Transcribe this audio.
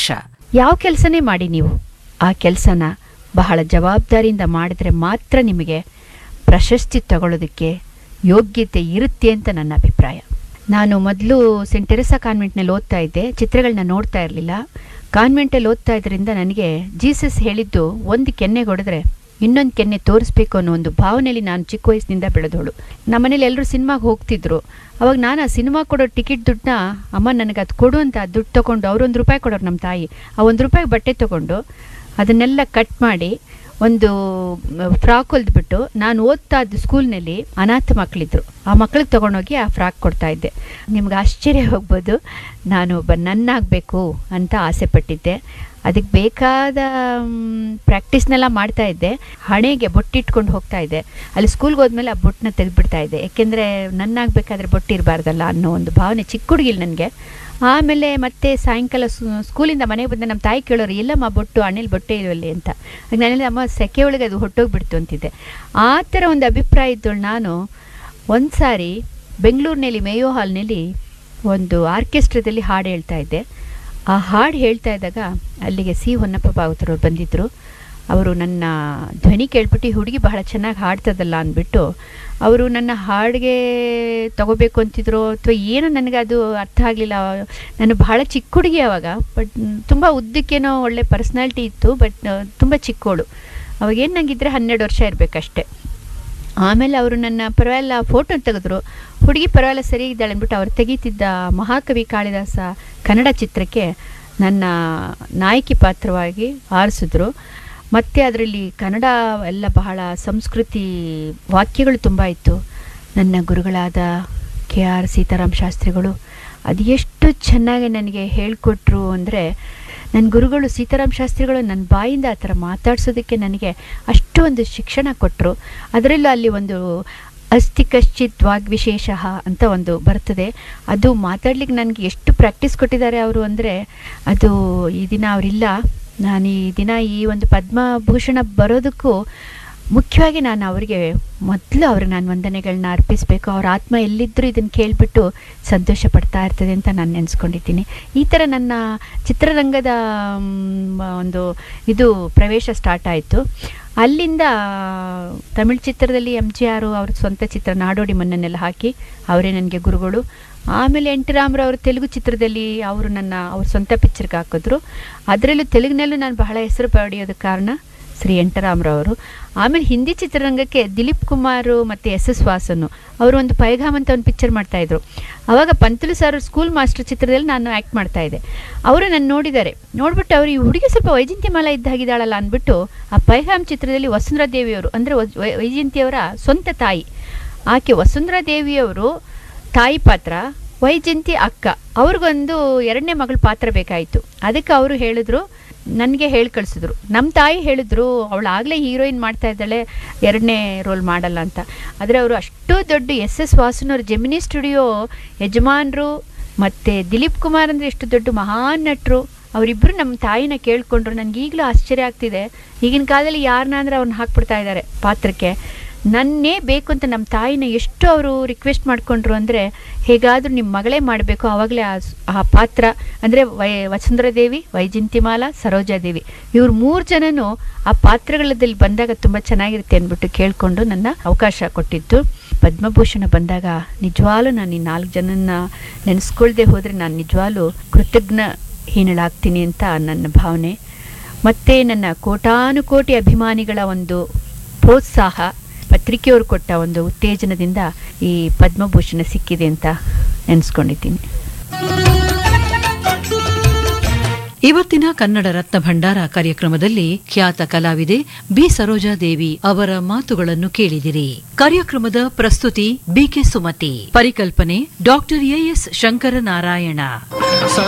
ಯಾವ ಕೆಲಸನೇ ಮಾಡಿ ನೀವು ಆ ಕೆಲಸನ ಬಹಳ ಜವಾಬ್ದಾರಿಯಿಂದ ಮಾಡಿದ್ರೆ ಮಾತ್ರ ನಿಮಗೆ ಪ್ರಶಸ್ತಿ ತಗೊಳ್ಳೋದಕ್ಕೆ ಯೋಗ್ಯತೆ ಇರುತ್ತೆ ಅಂತ ನನ್ನ ಅಭಿಪ್ರಾಯ ನಾನು ಮೊದಲು ಸೆಂಟ್ ಟೆರೆಸಾ ಕಾನ್ವೆಂಟ್ನಲ್ಲಿ ಓದ್ತಾ ಇದ್ದೆ ಚಿತ್ರಗಳನ್ನ ನೋಡ್ತಾ ಇರಲಿಲ್ಲ ಕಾನ್ವೆಂಟಲ್ಲಿ ಓದ್ತಾ ಇದ್ರಿಂದ ನನಗೆ ಜೀಸಸ್ ಹೇಳಿದ್ದು ಒಂದು ಕೆನ್ನೆ ಹೊಡೆದ್ರೆ ಇನ್ನೊಂದು ಕೆನ್ನೆ ತೋರಿಸ್ಬೇಕು ಅನ್ನೋ ಒಂದು ಭಾವನೆಯಲ್ಲಿ ನಾನು ಚಿಕ್ಕ ವಯಸ್ಸಿನಿಂದ ಬೆಳೆದವಳು ನಮ್ಮನೇಲಿ ಎಲ್ಲರೂ ಸಿನಿಮಾಗೆ ಹೋಗ್ತಿದ್ರು ಅವಾಗ ನಾನು ಆ ಸಿನಿಮಾ ಕೊಡೋ ಟಿಕೆಟ್ ದುಡ್ಡನ್ನ ಅಮ್ಮ ನನಗೆ ಅದು ಕೊಡು ಅಂತ ದುಡ್ಡು ತೊಗೊಂಡು ಅವರೊಂದು ರೂಪಾಯಿ ಕೊಡೋರು ನಮ್ಮ ತಾಯಿ ಆ ಒಂದು ರೂಪಾಯಿ ಬಟ್ಟೆ ತೊಗೊಂಡು ಅದನ್ನೆಲ್ಲ ಕಟ್ ಮಾಡಿ ಒಂದು ಫ್ರಾಕ್ ಹೊಲ್ದ್ಬಿಟ್ಟು ನಾನು ಓದ್ತಾ ಇದ್ದ ಸ್ಕೂಲ್ನಲ್ಲಿ ಅನಾಥ ಮಕ್ಕಳಿದ್ರು ಆ ಮಕ್ಳಿಗೆ ತೊಗೊಂಡೋಗಿ ಆ ಫ್ರಾಕ್ ಕೊಡ್ತಾ ಇದ್ದೆ ನಿಮ್ಗೆ ಆಶ್ಚರ್ಯ ಹೋಗ್ಬೋದು ನಾನು ಒಬ್ಬ ನನ್ನಾಗಬೇಕು ಅಂತ ಆಸೆ ಪಟ್ಟಿದ್ದೆ ಅದಕ್ಕೆ ಬೇಕಾದ ಪ್ರಾಕ್ಟೀಸ್ನೆಲ್ಲ ಮಾಡ್ತಾ ಇದ್ದೆ ಹಣೆಗೆ ಬೊಟ್ಟಿಟ್ಕೊಂಡು ಹೋಗ್ತಾ ಇದ್ದೆ ಅಲ್ಲಿ ಸ್ಕೂಲ್ಗೆ ಹೋದ್ಮೇಲೆ ಆ ಬೊಟ್ಟನ್ನ ತೆಗೆದ್ಬಿಡ್ತಾ ಇದ್ದೆ ಯಾಕೆಂದರೆ ನನ್ನಾಗಬೇಕಾದ್ರೆ ಬೊಟ್ಟು ಇರಬಾರ್ದಲ್ಲ ಅನ್ನೋ ಒಂದು ಭಾವನೆ ಚಿಕ್ಕ ಹುಡುಗಿಲ್ ನನಗೆ ಆಮೇಲೆ ಮತ್ತೆ ಸಾಯಂಕಾಲ ಸ್ಕೂ- ಸ್ಕೂಲಿಂದ ಮನೆಗೆ ಬಂದ ನಮ್ಮ ತಾಯಿ ಕೇಳೋರು ಎಲ್ಲಮ್ಮ ಬೊಟ್ಟು ಹಣ್ಣಲ್ಲಿ ಬೊಟ್ಟೆ ಇಲ್ವಲ್ಲಿ ಅಂತ ಆಗ ನಾನೆಲ್ಲ ಅಮ್ಮ ಸೆಕೆ ಒಳಗೆ ಅದು ಹೊಟ್ಟೋಗ್ಬಿಡ್ತು ಅಂತಿದ್ದೆ ಆ ಥರ ಒಂದು ಅಭಿಪ್ರಾಯ ಇದ್ದಳು ನಾನು ಒಂದು ಸಾರಿ ಬೆಂಗಳೂರಿನಲ್ಲಿ ಮೇಯೋ ಹಾಲ್ನಲ್ಲಿ ಒಂದು ಆರ್ಕೆಸ್ಟ್ರಾದಲ್ಲಿ ಹಾಡು ಹೇಳ್ತಾ ಇದ್ದೆ ಆ ಹಾಡು ಹೇಳ್ತಾ ಇದ್ದಾಗ ಅಲ್ಲಿಗೆ ಸಿ ಹೊನ್ನಪ್ಪ ಭಾಗವತರವ್ರು ಬಂದಿದ್ದರು ಅವರು ನನ್ನ ಧ್ವನಿ ಕೇಳ್ಬಿಟ್ಟು ಈ ಹುಡುಗಿ ಬಹಳ ಚೆನ್ನಾಗಿ ಹಾಡ್ತದಲ್ಲ ಅಂದ್ಬಿಟ್ಟು ಅವರು ನನ್ನ ಹಾಡಿಗೆ ತಗೋಬೇಕು ಅಂತಿದ್ರು ಅಥವಾ ಏನೋ ನನಗೆ ಅದು ಅರ್ಥ ಆಗಲಿಲ್ಲ ನಾನು ಬಹಳ ಚಿಕ್ಕ ಹುಡುಗಿ ಅವಾಗ ಬಟ್ ತುಂಬ ಉದ್ದಕ್ಕೇನೋ ಒಳ್ಳೆ ಪರ್ಸ್ನಾಲಿಟಿ ಇತ್ತು ಬಟ್ ತುಂಬ ಚಿಕ್ಕವಳು ಅವಾಗೇನು ನನಗಿದ್ರೆ ಹನ್ನೆರಡು ವರ್ಷ ಇರಬೇಕಷ್ಟೆ ಆಮೇಲೆ ಅವರು ನನ್ನ ಪರವಾಗಿಲ್ಲ ಫೋಟೋ ತೆಗೆದ್ರು ಹುಡುಗಿ ಪರವಾಗಿಲ್ಲ ಸರಿ ಇದ್ದಾಳೆ ಅಂದ್ಬಿಟ್ಟು ಅವ್ರು ತೆಗೀತಿದ್ದ ಮಹಾಕವಿ ಕಾಳಿದಾಸ ಕನ್ನಡ ಚಿತ್ರಕ್ಕೆ ನನ್ನ ನಾಯಕಿ ಪಾತ್ರವಾಗಿ ಆರಿಸಿದ್ರು ಮತ್ತು ಅದರಲ್ಲಿ ಕನ್ನಡ ಎಲ್ಲ ಬಹಳ ಸಂಸ್ಕೃತಿ ವಾಕ್ಯಗಳು ತುಂಬ ಇತ್ತು ನನ್ನ ಗುರುಗಳಾದ ಕೆ ಆರ್ ಸೀತಾರಾಮ್ ಶಾಸ್ತ್ರಿಗಳು ಅದು ಎಷ್ಟು ಚೆನ್ನಾಗಿ ನನಗೆ ಹೇಳಿಕೊಟ್ರು ಅಂದರೆ ನನ್ನ ಗುರುಗಳು ಸೀತಾರಾಮ್ ಶಾಸ್ತ್ರಿಗಳು ನನ್ನ ಬಾಯಿಂದ ಆ ಥರ ಮಾತಾಡ್ಸೋದಕ್ಕೆ ನನಗೆ ಅಷ್ಟು ಒಂದು ಶಿಕ್ಷಣ ಕೊಟ್ಟರು ಅದರಲ್ಲೂ ಅಲ್ಲಿ ಒಂದು ಅಸ್ತಿ ಕಶ್ಚಿತ್ ವಾಗ್ವಿಶೇಷ ಅಂತ ಒಂದು ಬರ್ತದೆ ಅದು ಮಾತಾಡ್ಲಿಕ್ಕೆ ನನಗೆ ಎಷ್ಟು ಪ್ರಾಕ್ಟೀಸ್ ಕೊಟ್ಟಿದ್ದಾರೆ ಅವರು ಅಂದರೆ ಅದು ಈ ದಿನ ಅವರಿಲ್ಲ ನಾನು ಈ ದಿನ ಈ ಒಂದು ಪದ್ಮಭೂಷಣ ಬರೋದಕ್ಕೂ ಮುಖ್ಯವಾಗಿ ನಾನು ಅವರಿಗೆ ಮೊದಲು ಅವ್ರಿಗೆ ನಾನು ವಂದನೆಗಳನ್ನ ಅರ್ಪಿಸಬೇಕು ಅವ್ರ ಆತ್ಮ ಎಲ್ಲಿದ್ದರೂ ಇದನ್ನು ಕೇಳಿಬಿಟ್ಟು ಸಂತೋಷ ಪಡ್ತಾ ಇರ್ತದೆ ಅಂತ ನಾನು ನೆನೆಸ್ಕೊಂಡಿದ್ದೀನಿ ಈ ಥರ ನನ್ನ ಚಿತ್ರರಂಗದ ಮ್, ಒಂದು ಇದು ಪ್ರವೇಶ ಸ್ಟಾರ್ಟ್ ಆಯಿತು ಅಲ್ಲಿಂದ ತಮಿಳ್ ಚಿತ್ರದಲ್ಲಿ ಎಮ್ ಜಿ ಆರು ಅವ್ರ ಸ್ವಂತ ಚಿತ್ರ ನಾಡೋಡಿ ಮಣ್ಣನ್ನೆಲ್ಲ ಹಾಕಿ ಅವರೇ ನನಗೆ ಗುರುಗಳು ಆಮೇಲೆ ಎನ್ ಟಿ ರಾಮರಾವ್ ಅವರು ತೆಲುಗು ಚಿತ್ರದಲ್ಲಿ ಅವರು ನನ್ನ ಅವ್ರ ಸ್ವಂತ ಪಿಕ್ಚರ್ಗೆ ಹಾಕಿದ್ರು ಅದರಲ್ಲೂ ತೆಲುಗಿನಲ್ಲೂ ನಾನು ಬಹಳ ಹೆಸರು ಪಡೆಯೋದಕ್ಕೆ ಕಾರಣ ಶ್ರೀ ಎನ್ ಟಿ ರಾಮರಾವ್ ಅವರು ಆಮೇಲೆ ಹಿಂದಿ ಚಿತ್ರರಂಗಕ್ಕೆ ದಿಲೀಪ್ ಕುಮಾರ್ ಮತ್ತು ಎಸ್ ಎಸ್ ವಾಸನ್ ಅವರು ಒಂದು ಪೈಘಾಮ್ ಅಂತ ಒಂದು ಪಿಕ್ಚರ್ ಮಾಡ್ತಾಯಿದ್ರು ಅವಾಗ ಪಂತಲು ಸರ್ ಸ್ಕೂಲ್ ಮಾಸ್ಟರ್ ಚಿತ್ರದಲ್ಲಿ ನಾನು ಆ್ಯಕ್ಟ್ ಮಾಡ್ತಾ ಇದ್ದೆ ಅವರು ನನ್ನ ನೋಡಿದ್ದಾರೆ ನೋಡ್ಬಿಟ್ಟು ಅವರು ಈ ಹುಡುಗಿ ಸ್ವಲ್ಪ ವೈಜಂತ್ಯಮಾಲ ಇದ್ದಾಗಿದ್ದಾಳಲ್ಲ ಅಂದ್ಬಿಟ್ಟು ಆ ಪೈಘಾಮ್ ಚಿತ್ರದಲ್ಲಿ ವಸುಂಧರಾ ದೇವಿಯವರು ಅಂದರೆ ವೈಜಂತಿಯವರ ಸ್ವಂತ ತಾಯಿ ಆಕೆ ವಸುಂಧರಾ ದೇವಿಯವರು ತಾಯಿ ಪಾತ್ರ ವೈಜಂತಿ ಅಕ್ಕ ಅವ್ರಿಗೊಂದು ಎರಡನೇ ಮಗಳ ಪಾತ್ರ ಬೇಕಾಯಿತು ಅದಕ್ಕೆ ಅವರು ಹೇಳಿದ್ರು ನನಗೆ ಹೇಳಿ ಕಳಿಸಿದ್ರು ನಮ್ಮ ತಾಯಿ ಹೇಳಿದ್ರು ಅವಳು ಆಗಲೇ ಹೀರೋಯಿನ್ ಮಾಡ್ತಾ ಇದ್ದಾಳೆ ಎರಡನೇ ರೋಲ್ ಮಾಡಲ್ಲ ಅಂತ ಆದರೆ ಅವರು ಅಷ್ಟು ದೊಡ್ಡ ಎಸ್ ಎಸ್ ವಾಸನವ್ರ ಜೆಮಿನಿ ಸ್ಟುಡಿಯೋ ಯಜಮಾನರು ಮತ್ತು ದಿಲೀಪ್ ಕುಮಾರ್ ಅಂದರೆ ಎಷ್ಟು ದೊಡ್ಡ ಮಹಾನ್ ನಟರು ಅವರಿಬ್ಬರು ನಮ್ಮ ತಾಯಿನ ಕೇಳಿಕೊಂಡ್ರು ನನಗೆ ಈಗಲೂ ಆಶ್ಚರ್ಯ ಆಗ್ತಿದೆ ಈಗಿನ ಕಾಲದಲ್ಲಿ ಯಾರನ್ನ ಅಂದರೆ ಅವ್ರನ್ನ ಹಾಕ್ಬಿಡ್ತಾ ಇದ್ದಾರೆ ಪಾತ್ರಕ್ಕೆ ನನ್ನೇ ಬೇಕು ಅಂತ ನಮ್ಮ ತಾಯಿನ ಎಷ್ಟು ಅವರು ರಿಕ್ವೆಸ್ಟ್ ಮಾಡಿಕೊಂಡ್ರು ಅಂದರೆ ಹೇಗಾದರೂ ನಿಮ್ಮ ಮಗಳೇ ಮಾಡಬೇಕು ಆವಾಗಲೇ ಆ ಸ್- ಆ ಪಾತ್ರ ಅಂದರೆ ವೈ ವಸುಂಧರಾ ದೇವಿ ವೈಜಂತಿಮಾಲಾ ಸರೋಜಾದೇವಿ ಇವ್ರು ಮೂರು ಜನನೂ ಆ ಪಾತ್ರಗಳದಲ್ಲಿ ಬಂದಾಗ ತುಂಬ ಚೆನ್ನಾಗಿರುತ್ತೆ ಅಂದ್ಬಿಟ್ಟು ಕೇಳಿಕೊಂಡು ನನ್ನ ಅವಕಾಶ ಕೊಟ್ಟಿದ್ದು ಪದ್ಮಭೂಷಣ ಬಂದಾಗ ನಿಜವಾಗ್ಲೂ ನಾನು ಈ ನಾಲ್ಕು ಜನನ ನೆನೆಸ್ಕೊಳ್ದೆ ಹೋದರೆ ನಾನು ನಿಜವಾಗ್ಲೂ ಕೃತಜ್ಞ ಹೀನಳಾಗ್ತೀನಿ ಅಂತ ನನ್ನ ಭಾವನೆ ಮತ್ತು ನನ್ನ ಕೋಟಾನುಕೋಟಿ ಅಭಿಮಾನಿಗಳ ಒಂದು ಪ್ರೋತ್ಸಾಹ ಪತ್ರಿಕೆಯವರು ಕೊಟ್ಟ ಒಂದು ಉತ್ತೇಜನದಿಂದ ಈ ಪದ್ಮಭೂಷಣ ಸಿಕ್ಕಿದೆ ಅಂತ ನೆನೆಸ್ಕೊಂಡಿದ್ದೀನಿ ಇವತ್ತಿನ ಕನ್ನಡ ರತ್ನ ಭಂಡಾರ ಕಾರ್ಯಕ್ರಮದಲ್ಲಿ ಖ್ಯಾತ ಕಲಾವಿದೆ ಬಿ ಸರೋಜಾದೇವಿ ಅವರ ಮಾತುಗಳನ್ನು ಕೇಳಿದಿರಿ ಕಾರ್ಯಕ್ರಮದ ಪ್ರಸ್ತುತಿ ಬಿಕೆ ಸುಮತಿ ಪರಿಕಲ್ಪನೆ ಡಾಕ್ಟರ್ ಎಎಸ್ ಶಂಕರನಾರಾಯಣ